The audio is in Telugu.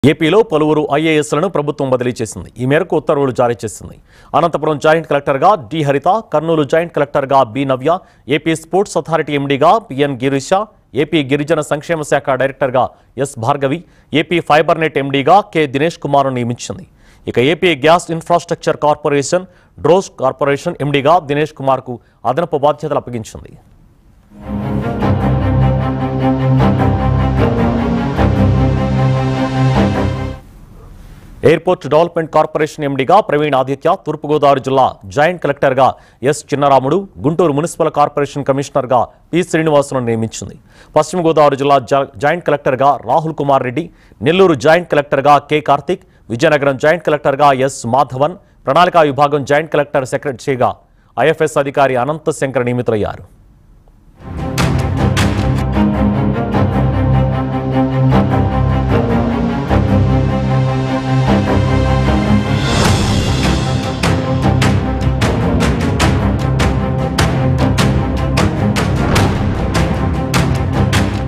ఏపీలో పలువురు ఐఏఎస్లను ప్రభుత్వం బదిలీ చేసింది ఈ మేరకు ఉత్తర్వులు జారీ చేసింది అనంతపురం జాయింట్ కలెక్టర్గా డి హరిత కర్నూలు జాయింట్ కలెక్టర్గా B Navya AP sports authority ఎండీగా పిఎన్ గిరీష ఏపీ గిరిజన సంక్షేమ శాఖ డైరెక్టర్గా S Bhargavi AP fibre net ఎండీగా కె దినేష్ కుమార్ను నియమించింది ఇక ఏపీ గ్యాస్ ఇన్ఫ్రాస్ట్రక్చర్ కార్పొరేషన్ డ్రోస్ కార్పొరేషన్ ఎండీగా దినేష్ కుమార్కు అదనపు బాధ్యతలు అప్పగించింది ఎయిర్పోర్ట్ డెవలప్మెంట్ కార్పొరేషన్ ఎండీగా ప్రవీణ్ ఆదిత్య తూర్పుగోదావరి జిల్లా జాయింట్ కలెక్టర్గా S Chinnaramudu Guntur municipal corporation కమిషనర్గా పి శ్రీనివాసులను నియమించింది పశ్చిమ గోదావరి జిల్లా జా- జాయింట్ కలెక్టర్గా రాహుల్ కుమార్ రెడ్డి నెల్లూరు జాయింట్ కలెక్టర్గా కె కార్తిక్ విజయనగరం జాయింట్ కలెక్టర్గా ఎస్ మాధవన్ ప్రణాళికా విభాగం జాయింట్ కలెక్టర్ సెక్రటరీగా ఐఎఫ్ఎస్ అధికారి అనంత శంకర్ నియమితులయ్యారు